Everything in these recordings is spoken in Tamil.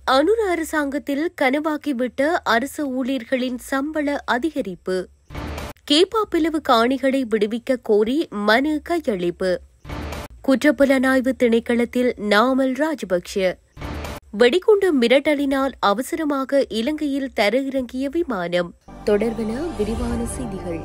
அனுர அரசாங்கத்தில் கனவாக்கிவிட்ட அரசு ஊழியர்களின் சம்பள அதிகரிப்பு கேப்பா பிளவு காணிகளை விடுவிக்க கோரி மனு கையளிப்பு குற்றப்புலனாய்வு திணைக்களத்தில் நாமல் ராஜபக்ஷ வெடிகுண்டு மிரட்டலினால் அவசரமாக இலங்கையில் தரையிறங்கிய விமானம் தொடர்பென விரிவான செய்திகள்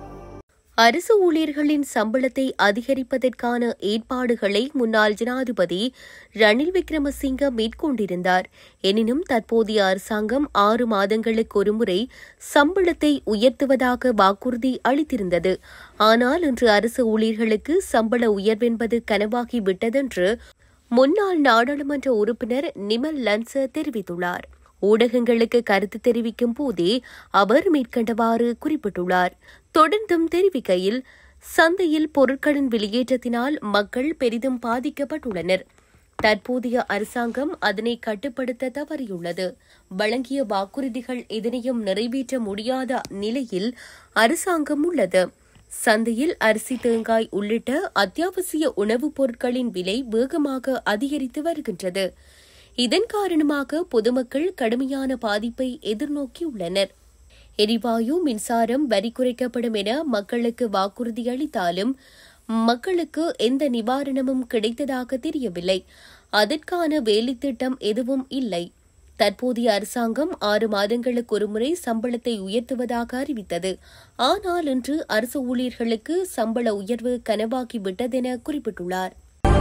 அரசு ஊழியர்களின் சம்பளத்தை அதிகரிப்பதற்கான ஏற்பாடுகளை முன்னாள் ஜனாதிபதி ரணில் விக்ரமசிங்க மேற்கொண்டிருந்தார் எனினும் தற்போதைய அரசாங்கம் ஆறு மாதங்களுக்கு ஒருமுறை சம்பளத்தை உயர்த்துவதாக வாக்குறுதி அளித்திருந்தது ஆனால் இன்று அரசு ஊழியர்களுக்கு சம்பள உயர்வென்பது கனவாகிவிட்டதென்று முன்னாள் நாடாளுமன்ற உறுப்பினர் நிமல் லன்ச தெரிவித்துள்ளார் ஊடகங்களுக்கு கருத்து தெரிவிக்கும் போதே அவர் மேற்கண்டவாறு குறிப்பிட்டுள்ளார் தொடர்ந்தும் தெரிவிக்கையில் சந்தையில் பொருட்களின் வெளியேற்றத்தினால் மக்கள் பெரிதும் பாதிக்கப்பட்டுள்ளனர் தற்போதைய அரசாங்கம் அதனை கட்டுப்படுத்த தவறியுள்ளது வழங்கிய வாக்குறுதிகள் எதனையும் நிறைவேற்ற முடியாத நிலையில் அரசாங்கம் உள்ளது சந்தையில் அரிசி தேங்காய் உள்ளிட்ட அத்தியாவசிய உணவுப் பொருட்களின் விலை வேகமாக அதிகரித்து வருகின்றது இதன் காரணமாக பொதுமக்கள் கடுமையான பாதிப்பை எதிர்நோக்கியுள்ளனர் எரிவாயு மின்சாரம் வரி குறைக்கப்படும் என மக்களுக்கு வாக்குறுதி அளித்தாலும் மக்களுக்கு எந்த நிவாரணமும் கிடைத்ததாக தெரியவில்லை அதற்கான வேலைத்திட்டம் எதுவும் இல்லை தற்போதைய அரசாங்கம் ஆறு மாதங்களுக்கு ஒருமுறை சம்பளத்தை உயர்த்துவதாக அறிவித்தது ஆனால் இன்று அரசு ஊழியர்களுக்கு சம்பள உயர்வு கனவாகிவிட்டதென குறிப்பிட்டுள்ளார்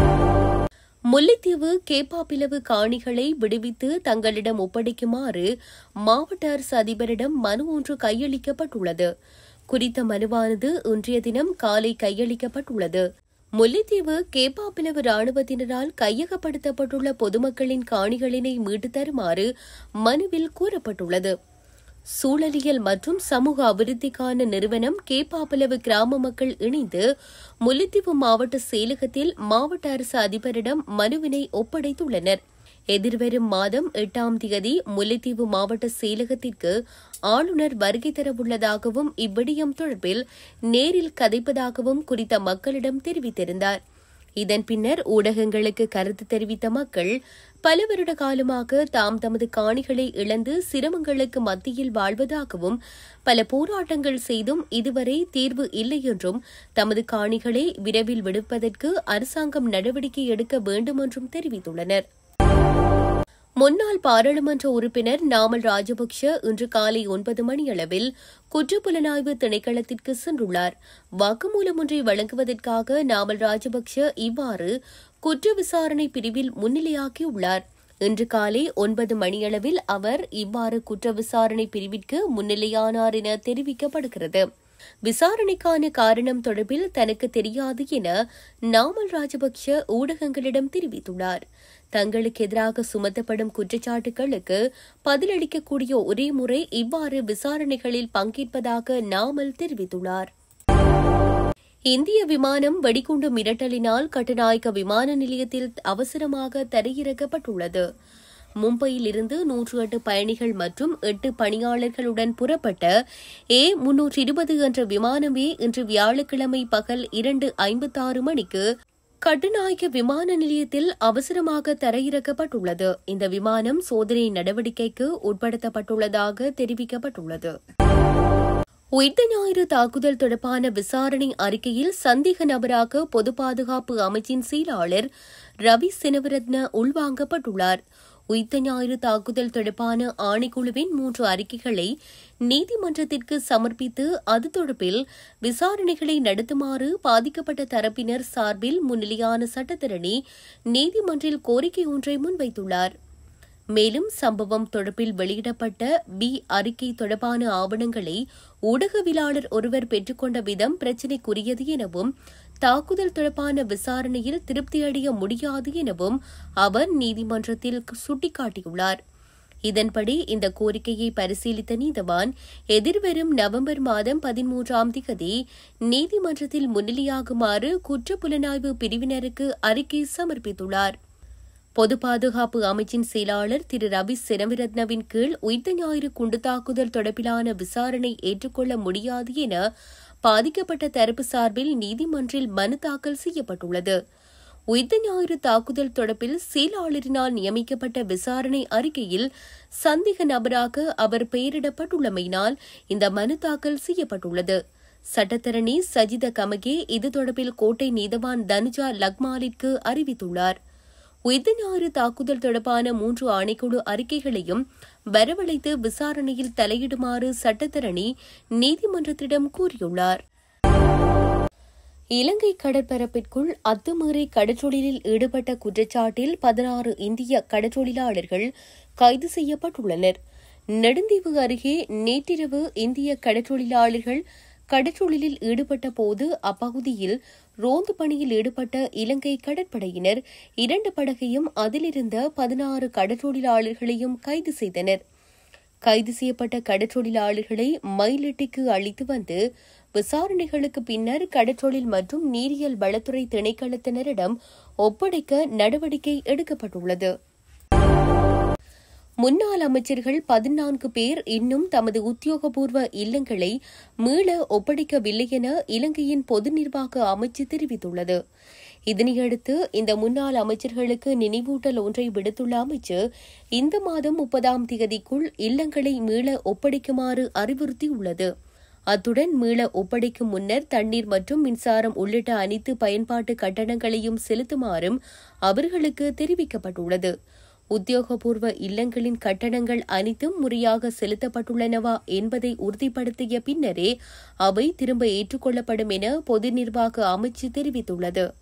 முல்லைத்தீவு கேப்பாப்பிலவு காணிகளை விடுவித்து தங்களிடம் ஒப்படைக்குமாறு மாவட்ட அரசு அதிபரிடம் மனு ஒன்று கையளிக்கப்பட்டுள்ளது குறித்த மனுவானது இன்றைய தினம் காலை கையளிக்கப்பட்டுள்ளது முல்லைத்தீவு கேப்பாப்பிலவு ராணுவத்தினரால் கையகப்படுத்தப்பட்டுள்ள பொதுமக்களின் காணிகளினை மீட்டுத் தருமாறு மனுவில் கூறப்பட்டுள்ளது சூழலியல் மற்றும் சமூக அபிவிருத்திக்கான நிறுவனம் கேப்பாப்பலவு கிராம மக்கள் இணைந்து முல்லைத்தீவு மாவட்ட செயலகத்தில் மாவட்ட அரசு அதிபரிடம் மனுவினை ஒப்படைத்துள்ளனர் எதிர்வரும் மாதம் எட்டாம் தேதி முல்லைத்தீவு மாவட்ட செயலகத்திற்கு ஆளுநர் வருகை தரவுள்ளதாகவும் இவ்விடயம் தொடர்பில் நேரில் கதைப்பதாகவும் குறித்த மக்களிடம் தெரிவித்திருந்தார் இதன் பின்னர் ஊடகங்களுக்கு கருத்து தெரிவித்த மக்கள் பல வருட காலமாக தாம் தமது காணிகளை இழந்து சிரமங்களுக்கு மத்தியில் வாழ்வதாகவும் பல போராட்டங்கள் செய்தும் இதுவரை தீர்வு இல்லை என்றும் தமது காணிகளை விரைவில் விடுப்பதற்கு அரசாங்கம் நடவடிக்கை எடுக்க வேண்டும் என்றும் தெரிவித்துள்ளனர் முன்னாள் பாராளுமன்ற உறுப்பினர் நாமல் ராஜபக்ஷ இன்று காலை ஒன்பது மணியளவில் குற்றப்புலனாய்வு திணைக்களத்திற்கு சென்றுள்ளார் வாக்குமூலம் ஒன்றை வழங்குவதற்காக நாமல் ராஜபக்ஷ இவ்வாறு குற்ற விசாரணை பிரிவில் முன்னிலையாக்கியுள்ளார் இன்று காலை ஒன்பது மணியளவில் அவர் இவ்வாறு குற்ற விசாரணை பிரிவிற்கு முன்னிலையானார் என தெரிவிக்கப்படுகிறது விசாரணைக்கான காரணம் தொடர்பில் தனக்கு தெரியாது என நாமல் ராஜபக்ஷ ஊடகங்களிடம் தெரிவித்துள்ளார் தங்களுக்கு எதிராக சுமத்தப்படும் குற்றச்சாட்டுகளுக்கு பதிலளிக்கக்கூடிய ஒரே முறை இவ்வாறு விசாரணைகளில் பங்கேற்பதாக நாமல் தெரிவித்துள்ளார் இந்திய விமானம் வெடிகுண்டு மிரட்டலினால் கட்டுநாயக்க விமான நிலையத்தில் அவசரமாக தரையிறக்கப்பட்டுள்ளது மும்பையில் இருந்து நூற்று எட்டு பயணிகள் மற்றும் எட்டு பணியாளர்களுடன் புறப்பட்ட ஏ முன்னூற்று இருபது என்ற விமானமே இன்று வியாழக்கிழமை பகல் இரண்டு ஐம்பத்தாறு மணிக்கு கட்டுநாயக்க விமான நிலையத்தில் அவசரமாக தரையிறக்கப்பட்டுள்ளது இந்த விமானம் சோதனை நடவடிக்கைக்கு உட்படுத்தப்பட்டுள்ளதாக தெரிவிக்கப்பட்டுள்ளது உயிர்த்த ஞாயிறு தாக்குதல் தொடர்பான விசாரணை அறிக்கையில் சந்தேக நபராக பொது பாதுகாப்பு அமைச்சின் செயலாளர் ரவி சினவரத்ன உள்வாங்கப்பட்டுள்ளார் உயிர்த்த ஞாயிறு தாக்குதல் தொடர்பான ஆணைக்குழுவின் மூன்று அறிக்கைகளை நீதிமன்றத்திற்கு சமர்ப்பித்து அது தொடர்பில் விசாரணைகளை நடத்துமாறு பாதிக்கப்பட்ட தரப்பினர் சார்பில் முன்னிலையான சட்டத்தரணி நீதிமன்றில் கோரிக்கை ஒன்றை முன்வைத்துள்ளார் மேலும் சம்பவம் தொடர்பில் வெளியிடப்பட்ட பி அறிக்கை தொடர்பான ஆவணங்களை ஊடகவியலாளர் ஒருவர் பெற்றுக்கொண்ட விதம் பிரச்சினைக்குரியது எனவும் தாக்குதல் தொடர்பான விசாரணையில் திருப்தியடைய முடியாது எனவும் அவர் நீதிமன்றத்தில் சுட்டிக்காட்டியுள்ளார் இதன்படி இந்த கோரிக்கையை பரிசீலித்த நீதவான் எதிர்வரும் நவம்பர் மாதம் பதிமூன்றாம் திகதி நீதிமன்றத்தில் முன்னிலையாகுமாறு குற்றப்புலனாய்வு பிரிவினருக்கு அறிக்கை சமர்ப்பித்துள்ளார் பொது பாதுகாப்பு அமைச்சின் செயலாளர் திரு ரவி செனவிரத்னவின் கீழ் உயிர்த்த ஞாயிறு குண்டு தாக்குதல் தொடர்பிலான விசாரணை ஏற்றுக்கொள்ள முடியாது என பாதிக்கப்பட்ட தரப்பு சார்பில் நீதிமன்றில் மனு தாக்கல் செய்யப்பட்டுள்ளது உயிர்த்த ஞாயிறு தாக்குதல் தொடர்பில் செயலாளரினால் நியமிக்கப்பட்ட விசாரணை அறிக்கையில் சந்தேக நபராக அவர் பெயரிடப்பட்டுள்ளமையினால் இந்த மனு தாக்கல் செய்யப்பட்டுள்ளது சட்டத்தரணி சஜித கமகே இது தொடர்பில் கோட்டை நீதவான் தனுஜா லக்மாலிற்கு அறிவித்துள்ளார் உயிர்த்த ஞாயிறு தாக்குதல் தொடர்பான மூன்று ஆணைக்குழு அறிக்கைகளையும் வரவழைத்து விசாரணையில் தலையிடுமாறு சட்டத்தரணி நீதிமன்றத்திடம் கூறியுள்ளார் இலங்கை கடற்பரப்பிற்குள் அத்துமீறி கடற்றொழிலில் ஈடுபட்ட குற்றச்சாட்டில் பதினாறு இந்திய கடற்றொழிலாளர்கள் கைது செய்யப்பட்டுள்ளனர் நெடுந்தீவு அருகே நேற்றிரவு இந்திய கடற்றொழிலாளர்கள் கடற்றொழிலில் ஈடுபட்ட போது அப்பகுதியில் ரோந்து பணியில் ஈடுபட்ட இலங்கை கடற்படையினர் இரண்டு படகையும் அதிலிருந்த பதினாறு கடற்றொழிலாளர்களையும் கைது செய்தனர் கைது செய்யப்பட்ட கடற்றொழிலாளர்களை மயிலிட்டிக்கு அழைத்து வந்து விசாரணைகளுக்கு பின்னர் கடற்றொழில் மற்றும் நீரியல் வளத்துறை திணைக்களத்தினரிடம் ஒப்படைக்க நடவடிக்கை எடுக்கப்பட்டுள்ளது முன்னாள் அமைச்சர்கள் பதினான்கு பேர் இன்னும் தமது உத்தியோகபூர்வ இல்லங்களை மீள ஒப்படைக்கவில்லை என இலங்கையின் பொது நிர்வாக அமைச்சு தெரிவித்துள்ளது இதனையடுத்து இந்த முன்னாள் அமைச்சர்களுக்கு நினைவூட்டல் ஒன்றை விடுத்துள்ள அமைச்சர் இந்த மாதம் முப்பதாம் தேதிக்குள் இல்லங்களை மீள ஒப்படைக்குமாறு அறிவுறுத்தியுள்ளது அத்துடன் மீள ஒப்படைக்கும் முன்னர் தண்ணீர் மற்றும் மின்சாரம் உள்ளிட்ட அனைத்து பயன்பாட்டு கட்டணங்களையும் செலுத்துமாறும் அவர்களுக்கு தெரிவிக்கப்பட்டுள்ளது உத்தியோகபூர்வ இல்லங்களின் கட்டணங்கள் அனைத்தும் முறையாக செலுத்தப்பட்டுள்ளனவா என்பதை உறுதிப்படுத்திய பின்னரே அவை திரும்ப ஏற்றுக்கொள்ளப்படும் என பொது நிர்வாக அமைச்சு தெரிவித்துள்ளது